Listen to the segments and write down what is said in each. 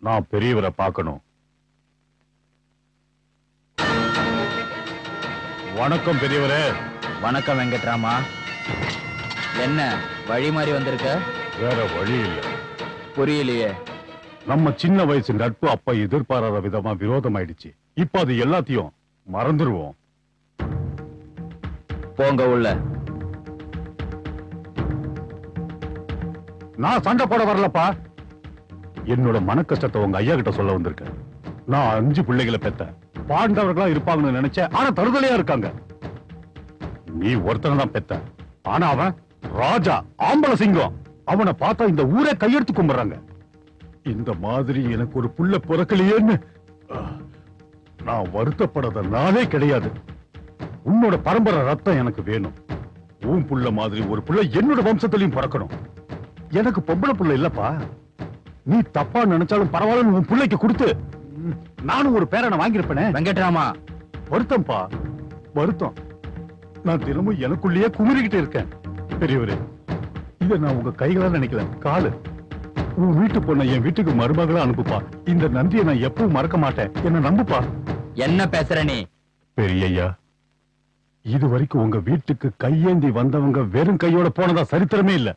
நான் பெரியவரை பார்க்கணும் வணக்கம் பெரியவரே வணக்கம் வெங்கட்ராமா என்ன வழி மாதிரி வந்திருக்க வேற வழி இல்லை புரியலையே நம்ம சின்ன வயசு நட்பு அப்ப எதிர்பாராத விதமா விரோதம் ஆயிடுச்சு இப்ப அது எல்லாத்தையும் மறந்துருவோம் போங்க உள்ள நான் சண்டை போட வரலப்பா என்னோட மன கஷ்டத்தை உங்க ஐயா கிட்ட சொல்ல வந்திருக்கேன் நான் அஞ்சு பிள்ளைகளை பெத்தேன் பாண்டவர்களா இருப்பாங்கன்னு நினைச்சேன் ஆனா தருதலையா இருக்காங்க நீ ஒருத்தனை தான் பெத்த ஆனா அவன் ராஜா ஆம்பள சிங்கம் அவனை பார்த்தா இந்த ஊரே கையெடுத்து கும்பிடுறாங்க இந்த மாதிரி எனக்கு ஒரு புள்ள பிறக்கலையேன்னு அஹ், நான் வருத்தப்படாத நாளே கிடையாது உன்னோட பரம்பரை ரத்தம் எனக்கு வேணும் உன் புள்ள மாதிரி ஒரு புள்ள என்னோட வம்சத்திலையும் பிறக்கணும் எனக்கு பொம்பளை புள்ள இல்லப்பா நீ தப்பா நினைச்சாலும் பரவாயில்லன்னு உன் பிள்ளைக்கு கொடுத்து ம், நானும் ஒரு பேரனை வாங்கியிருப்பேனே வெங்கட்ராமா வருத்தம்ப்பா வருத்தம் நான் தினமும் எனக்குள்ளேயே குமுறிக்கிட்டு இருக்கேன் பெரியவரே இத நான் உங்க கைகளா நினைக்கல காலு உன் வீட்டு பொண்ணை என் வீட்டுக்கு மருமகளா அனுப்புப்பா இந்த நன்றியை நான் எப்பவும் மறக்க மாட்டேன் என்ன நம்புப்பா என்ன பேசுற நீ பெரியய்யா இது வரைக்கும் உங்க வீட்டுக்கு கையேந்தி வந்தவங்க வெறும் கையோட போனதா சரித்திரமே இல்ல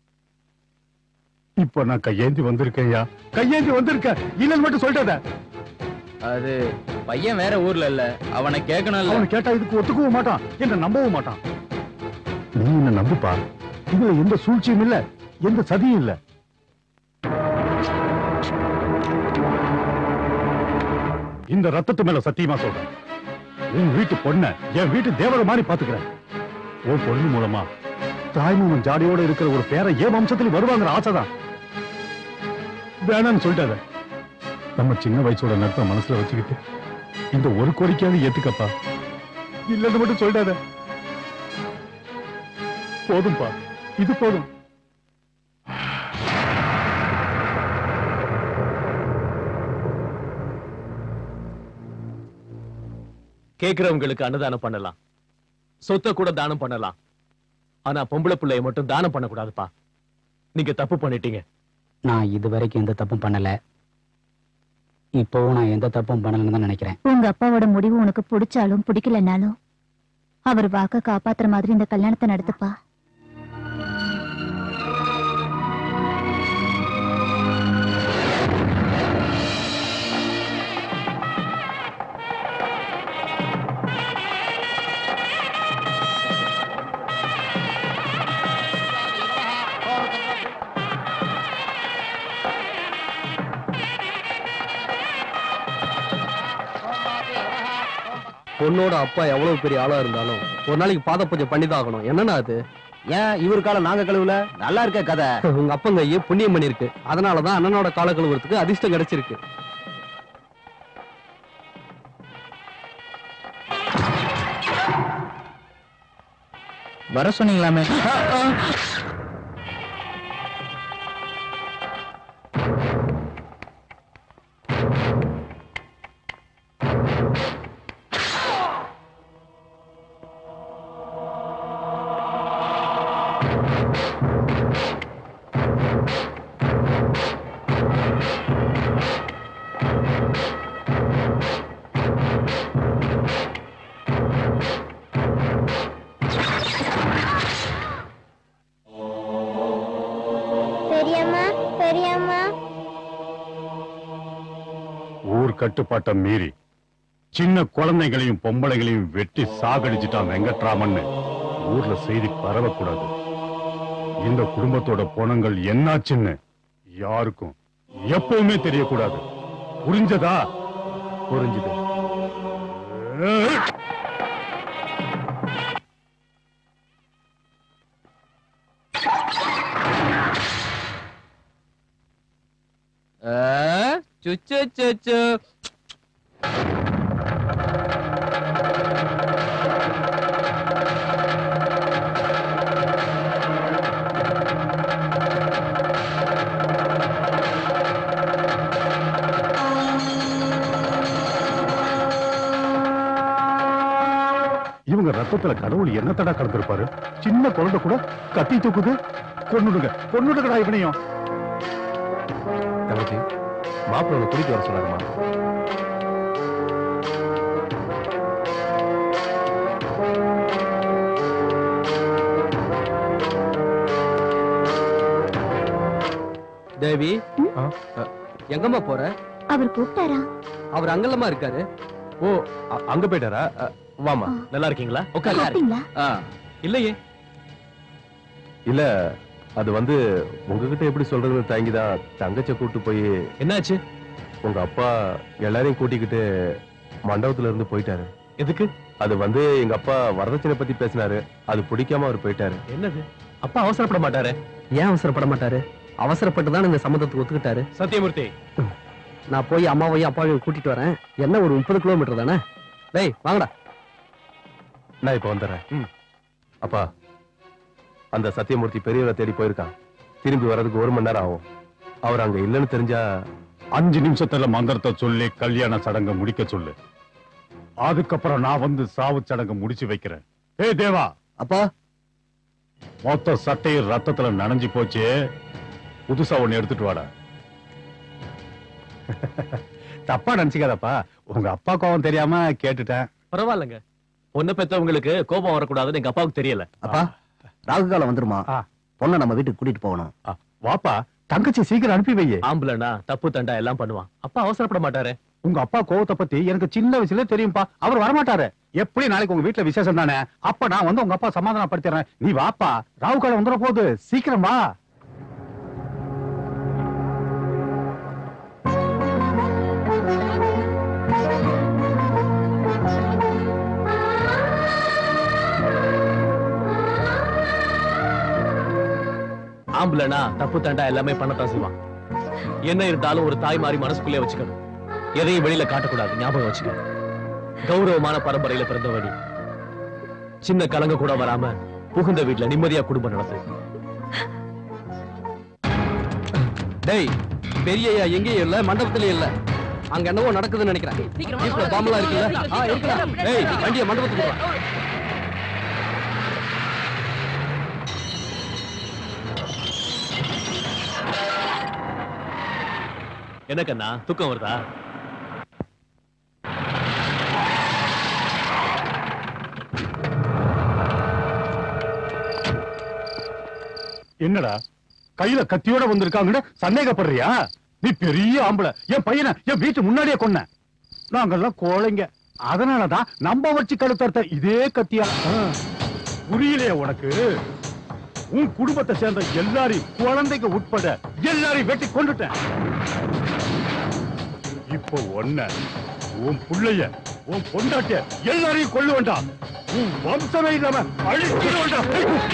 இப்ப நான் கையேந்தி வந்திருக்கேன்யா கையேந்தி வந்திருக்கேன் இல்லன்னு மட்டும் சொல்லிட்டாத அது பையன் வேற ஊர்ல இல்ல அவனை கேட்கணும்ல அவன் கேட்டா இதுக்கு ஒத்துக்கவும் மாட்டான் என்ன நம்பவும் மாட்டான் நீ என்ன நம்புப்பா இதுல எந்த சூழ்ச்சியும் இல்ல எந்த சதியும் இல்ல இந்த ரத்தத்து மேல சத்தியமா சொல்றேன் உன் வீட்டு பொண்ண என் வீட்டு தேவதை மாதிரி பாத்துக்கிறேன் உன் பொண்ணு மூலமா தாய்மூமன் ஜாடியோட இருக்கிற ஒரு பேரை என் வம்சத்துல வருவாங்கிற ஆசைதான் வேணாம்னு சொல்லிட்டாத நம்ம சின்ன வயசோட நட்பை மனசுல வச்சுக்கிட்டு இந்த ஒரு கோரிக்கையாவது ஏத்துக்கப்பா இல்லன்னு மட்டும் சொல்லிடாத போதும்பா இது போதும் கேக்குறவங்களுக்கு அன்னதானம் பண்ணலாம் சொத்தை கூட தானம் பண்ணலாம் ஆனா பொம்பளை பிள்ளைய மட்டும் தானம் பண்ணக்கூடாதுப்பா நீங்க தப்பு பண்ணிட்டீங்க நான் இதுவரைக்கும் எந்த தப்பும் பண்ணல இப்போவும் நான் எந்த தப்பும் பண்ணலன்னு தான் நினைக்கிறேன் உங்க அப்பாவோட முடிவு உனக்கு பிடிச்சாலும் பிடிக்கலனாலும் அவர் வாக்க காப்பாத்துற மாதிரி இந்த கல்யாணத்தை நடத்துப்பா பொண்ணோட அப்பா எவ்வளவு பெரிய ஆளா இருந்தாலும் ஒரு நாளைக்கு பாத பூஜை பண்ணி தான் ஆகணும் என்னன்னா அது ஏன் இவர் காலம் நாங்க கழுவுல நல்லா இருக்க கதை உங்க அப்பங்க ஐயே புண்ணியம் பண்ணிருக்கு அதனாலதான் அண்ணனோட கால கழுவுறதுக்கு அதிர்ஷ்டம் கிடைச்சிருக்கு வர சொன்னீங்களாமே பெரியம்மா பெரியம்மா ஊர் கட்டுப்பாட்டை மீறி சின்ன குழந்தைகளையும் பொம்பளைகளையும் வெட்டி சாகடிச்சிட்டான் வெங்கட்ராமன் ஊர்ல செய்தி பரவக்கூடாது இந்த குடும்பத்தோட பொணங்கள் என்னாச்சுன்னு யாருக்கும் எப்பவுமே தெரியக்கூடாது புரிஞ்சதா புரிஞ்சுது ஏய்! சுச்சு சுச்சு இவங்க ரத்தத்துல கடவுள் என்ன தடா கலந்திருப்பாரு சின்ன குழந்தை கூட கத்தி தூக்குது கொன்னுடுங்க கொன்னுடுங்கடா இவனையும் தங்கச்சி மாப்பிள்ளை உன்னை கூட்டிட்டு வர சொன்னாருமா தேவி ஆ? எங்கம்மா போற அவர் கூப்பிட்டாரா அவர் அங்கல்லமா இருக்காரு ஓ அ- அங்க போயிட்டாரா அ, வாமா நல்லா இருக்கீங்களா உட்காரு சாப்பிட்டீங்களா ஆ, இல்லையே இல்ல அது வந்து உங்ககிட்ட எப்படி சொல்றதுன்னு தாங்கிதான் தங்கச்ச கூட்டு போய் என்னாச்சு உங்க அப்பா எல்லாரையும் கூட்டிக்கிட்டு மண்டபத்துல இருந்து போயிட்டாரு எதுக்கு அது வந்து எங்க அப்பா வரதட்சணை பத்தி பேசினாரு அது பிடிக்காம அவர் போயிட்டாரு என்னது அப்பா அவசரப்பட மாட்டாரு ஏன் அவசரப்பட மாட்டாரு அவசரப்பட்டு தான் இந்த சம்மந்தத்துக்கு ஒத்துக்கிட்டாரு சத்தியமூர்த்தி நான் போய் அம்மாவையும் அப்பாவையும் கூட்டிட்டு வரேன் என்ன ஒரு முப்பது கிலோமீட்டர் தானே டேய் வாங்கடா நான் இப்ப வந்துடுறேன் ம். அப்பா அந்த சத்தியமூர்த்தி பெரியவரை தேடி போயிருக்கான் திரும்பி வர்றதுக்கு ஒரு மணி நேரம் ஆகும் அவர் அங்க இல்லைன்னு தெரிஞ்சா அஞ்சு நிமிஷத்துல மந்திரத்தை சொல்லி கல்யாண சடங்கை முடிக்க சொல்லு அதுக்கப்புறம் நான் வந்து சாவு சடங்கை முடிச்சு வைக்கிறேன் ஏய் தேவா அப்பா மொத்த சட்டையும் ரத்தத்துல நனைஞ்சு போச்சு புதுசா ஒண்ணு எடுத்துட்டு வாடா தப்பா நினைச்சுக்காதப்பா உங்க அப்பா கோவம் தெரியாம கேட்டுட்டேன் பரவாயில்லைங்க பொண்ணு பெத்தவங்களுக்கு கோபம் வரக்கூடாதுன்னு எங்க அப்பாவுக்கு தெரியல அப்பா ராகு காலம் வந்துருமா ஆ. பொண்ணை நம்ம வீட்டுக்கு கூட்டிட்டு போகணும் ஆ, வாப்பா தங்கச்சி சீக்கிரம் அனுப்பி வையே ஆம்பளைனா தப்பு தண்டா எல்லாம் பண்ணுவான் அப்பா அவசரப்பட மாட்டாரு உங்க அப்பா கோவத்தை பத்தி எனக்கு சின்ன வயசுல தெரியும்பா அவர் வரமாட்டாரு எப்படி நாளைக்கு உங்க வீட்டுல விசேஷம் தானே அப்ப நான் வந்து உங்க அப்பா சமாதானப்படுத்திடுறேன் நீ வாப்பா ராவு காலம் வந்துட போகுது சீக்கிரம் வா ஆம்பளைனா தப்பு தண்டா எல்லாமே பண்ணத்தான் செய்வான் என்ன இருந்தாலும் ஒரு தாய் மாறி மனசுக்குள்ளே வச்சுக்கணும் எதையும் வெளியில காட்டக்கூடாது ஞாபகம் வச்சுக்க கௌரவமான பரம்பரையில பிறந்தவடி சின்ன கலங்க கூட வராம புகுந்த வீட்டுல நிம்மதியா குடும்பம் நடத்து டேய் பெரிய ஐயா எங்கேயும் இல்ல மண்டபத்திலயும் இல்ல அங்க என்னவோ நடக்குதுன்னு நினைக்கிறேன் வீட்டுல பாம்பெல்லாம் இருக்குல்ல ஆ இருக்கலாம் டேய் வண்டியை மண்டபத்துக்கு வா என்ன கண்ணா தூக்கம் வருதா என்னடா கையில கத்தியோட வந்திருக்காங்கன்னு சந்தேகப்படுறியா நீ பெரிய ஆம்பளை என் பையனை என் வீட்டு முன்னாடியே கொன்ன நாங்கெல்லாம் கோழைங்க அதனாலதான் நம்ம வச்சு கழுத்தறுத்த இதே கத்தியா புரியலையே உனக்கு உன் குடும்பத்தை சேர்ந்த எல்லாரையும் குழந்தைங்க உட்பட எல்லாரையும் வெட்டி கொண்டுட்டேன் இப்போ ஒன்ன உன் புள்ளைய உன் பொண்டாட்டிய எல்லாரையும் கொல்லு வேண்டாம் உன் வம்சமே இல்லாம அழிச்சு வேண்டாம்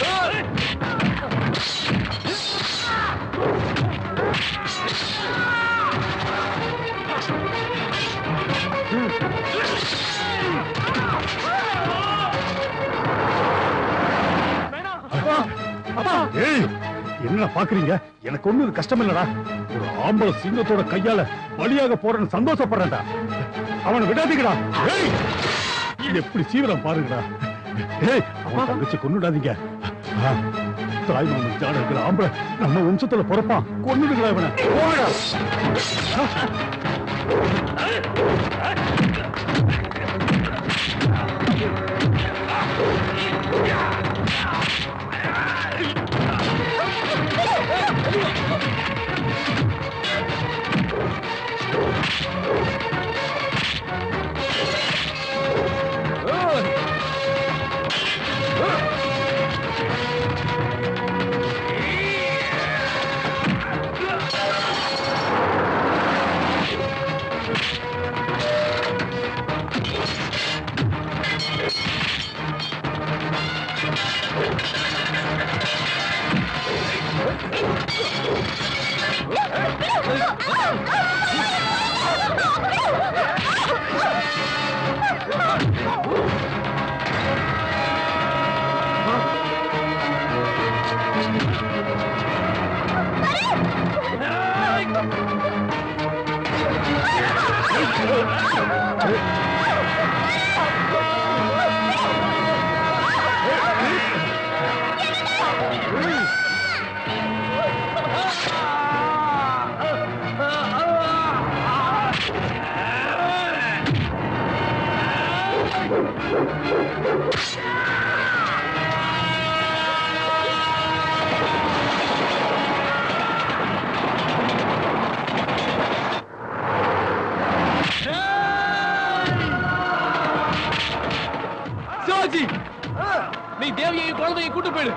ஏய் என்ன பாக்குறீங்க எனக்கு ஒண்ணு கஷ்டம் இல்லடா ஒரு ஆம்பளை சிங்கத்தோட கையால பலியாக போறேன்னு சந்தோஷப்படுறேன்டா அவனை விடாதீங்கடா ஏய் இது எப்படி சீவிரம் பாருங்கடா ஏய் அவன் தங்கச்சி கொன்னுடாதீங்க ஆ, தாய் மாமன் ஜாட இருக்கிற ஆம்பளை நம்ம வம்சத்துல பிறப்பான் கொன்னுடுங்களா இவனை போடா ராஜி நீ தேவியை குழந்தையை கூட்டு போயிடு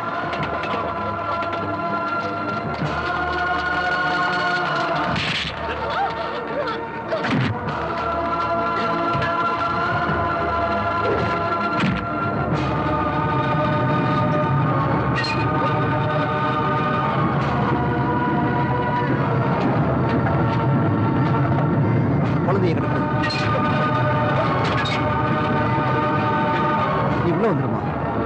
குழந்தைய கிடக்கு நீ உள்ள வந்துருமா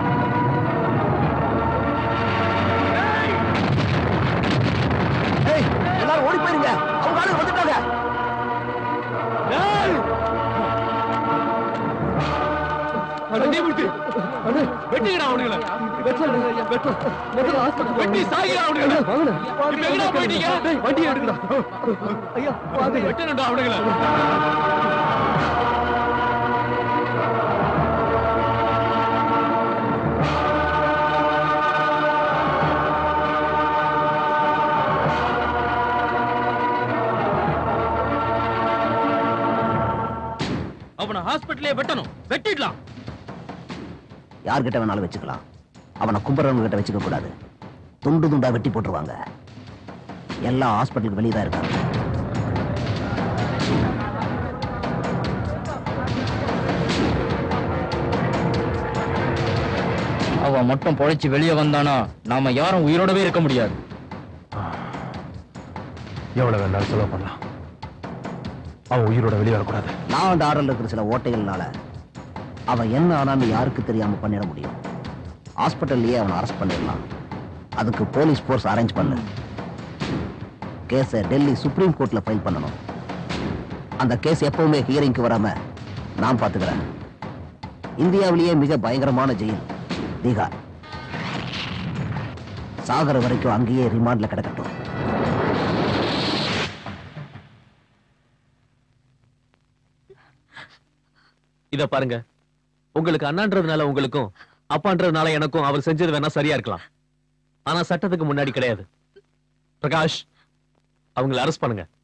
ஏய் எல்லாரும் ஓடி போயிருங்க அவங்க ஆளுங்க வந்துட்டாங்க வெட்டிக்கிறா அவனுங்கள வெட்டி சாகிறா அவனுங்கள இப்ப எங்கடா போயிட்டீங்க வண்டி எடுக்கடா ஐயா பாத்து வெட்டணும்டா அவனுங்கள அவனை ஹாஸ்பிட்டலே வெட்டணும் வெட்டிடலாம் யார்கிட்ட வேணாலும் வச்சுக்கலாம் அவனை கும்புறவங்க கிட்ட வச்சுக்க கூடாது துண்டு துண்டா வெட்டி போட்டுருவாங்க எல்லாம் ஹாஸ்பிட்டலுக்கு வெளியே தான் இருக்காங்க அவன் மட்டும் பொழைச்சு வெளியே வந்தானா நாம யாரும் உயிரோடவே இருக்க முடியாது எவ்வளவு வேணாலும் செலவு பண்ணலாம் அவன் உயிரோட வெளியே வரக்கூடாது நான் அந்த ஆர்டர்ல இருக்கிற சில ஓட்டைகள்னால அவன் என்ன ஆனான்னு யாருக்கு தெரியாம பண்ணிட முடியும் ஹாஸ்பிட்டல்லயே அவனை அரெஸ்ட் பண்ணிடலாம் அதுக்கு போலீஸ் ஃபோர்ஸ் அரேஞ்ச் பண்ணு கேஸை டெல்லி சுப்ரீம் கோர்ட்ல ஃபைல் பண்ணணும் அந்த கேஸ் எப்பவுமே ஹியரிங்க்கு வராம நான் பாத்துக்கிறேன் இந்தியாவிலேயே மிக பயங்கரமான ஜெயில் தீகார் சாகர வரைக்கும் அங்கேயே ரிமாண்ட்ல கிடக்கட்டும் இத பாருங்க உங்களுக்கு அண்ணான்றதுனால உங்களுக்கும் அப்பான்றதுனால எனக்கும் அவர் செஞ்சது வேணா சரியா இருக்கலாம் ஆனா சட்டத்துக்கு முன்னாடி கிடையாது பிரகாஷ் அவங்களை அரெஸ்ட் பண்ணுங்க